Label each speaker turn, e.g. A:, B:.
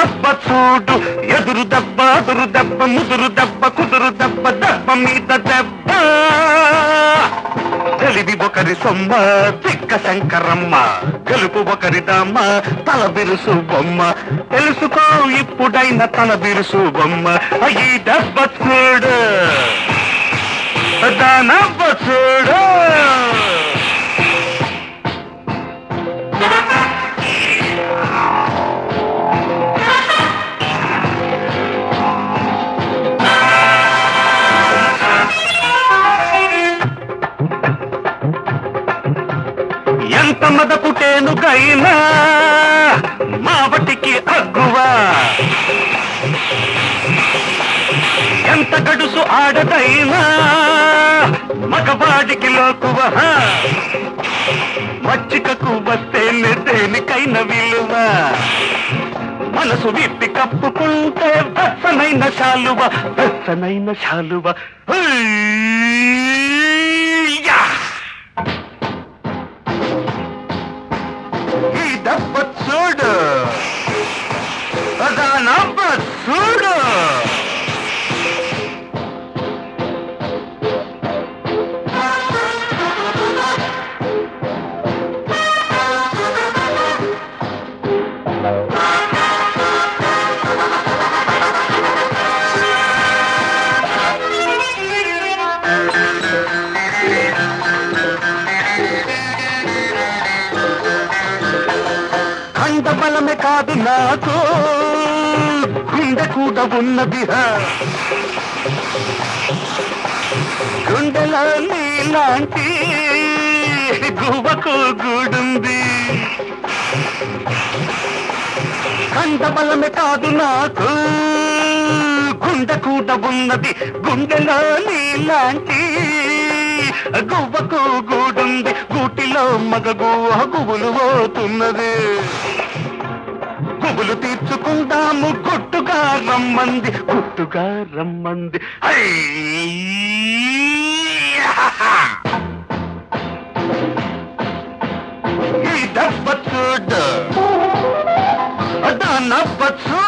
A: దెబ్బ చూడు ఎదురు దెబ్బ అదురు దెబ్బ ముదురు దెబ్బ కుదురు దెబ్బ దెబ్బ మీద దెబ్బ తెలివి ఒకరి సొమ్మ తిక్క శంకరమ్మ గెలుపు ఒకరి దమ్మ తల బిరుసు బొమ్మ తెలుసుకో ఇప్పుడైన తల బిరుసు బొమ్మ ఈ దెబ్బ చూడు దానవ్వ చూడు ఎంత మదపుటేనుగైనా మావటికి అగ్గువా ఎంత గడుసు ఆడదైనా మగవాడికి లోకువ మచ్చికకు వస్తేనే దేనికైన విలువ మనసు విప్పి కప్పుకుంటే వెచ్చనైన శాలువ వెచ్చనైన శాలువ హయ్యా! ఈ దెబ్బ చూడు దానవ్వ చూడు ఖండ బలమే కాదు నాకు గుండె కూడా ఉన్నది హా. గుండెలో నీలాంటి గువ్వకు గూడుంది కండ బలమే కాదు నాకు గుండె కూడా ఉన్నది గుండెలో నీలాంటి గువ్వకు గూడుంది గూటిలో మగ గువ్వ గుబులు పోతున్నది గుబులు తీర్చుకుందాము గుట్టుగా రమ్మంది గుట్టుగా రమ్మంది అయ్యా! ఈ దెబ్బ చూడు దానవ్వ చూడు